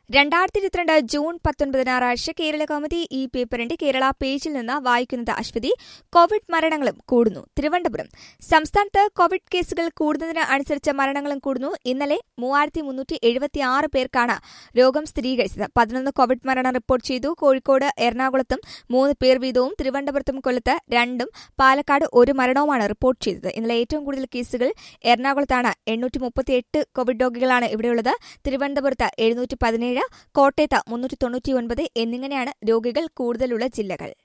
രണ്ടായിരത്തി ഇരുപത്തിരണ്ട് ജൂൺ പത്തൊൻപത് ഞായറാഴ്ച കേരള കൗമുദി ഈ പേപ്പറിന്റെ കേരള പേജിൽ നിന്ന് വായിക്കുന്നത് അശ്വതി കോവിഡ് മരണങ്ങളും കൂടുന്നു തിരുവനന്തപുരം സംസ്ഥാനത്ത് കോവിഡ് കേസുകൾ കൂടുന്നതിന് അനുസരിച്ച് മരണങ്ങളും കൂടുന്നു ഇന്നലെ മൂവായിരത്തി മുന്നൂറ്റി എഴുപത്തി ആറ് പേർക്കാണ് രോഗം സ്ഥിരീകരിച്ചത് പതിനൊന്ന് കോവിഡ് മരണം റിപ്പോർട്ട് ചെയ്തു കോഴിക്കോട് എറണാകുളത്തും മൂന്ന് പേർ വീതവും തിരുവനന്തപുരത്തും കൊല്ലത്ത് രണ്ടും പാലക്കാട് ഒരു മരണവുമാണ് റിപ്പോർട്ട് ചെയ്തത് ഇന്നലെ ഏറ്റവും കൂടുതൽ കേസുകൾ എറണാകുളത്താണ് എണ്ണൂറ്റി മുപ്പത്തിയെട്ട് കോവിഡ് രോഗികളാണ് ഇവിടെയുള്ളത് തിരുവനന്തപുരത്ത് എഴുന്നൂറ്റി പതിനേഴ് കോട്ടയത്ത് മുന്നൂറ്റി തൊണ്ണൂറ്റിയൊൻപത് എന്നിങ്ങനെയാണ് രോഗികൾ കൂടുതലുള്ള ജില്ലകൾ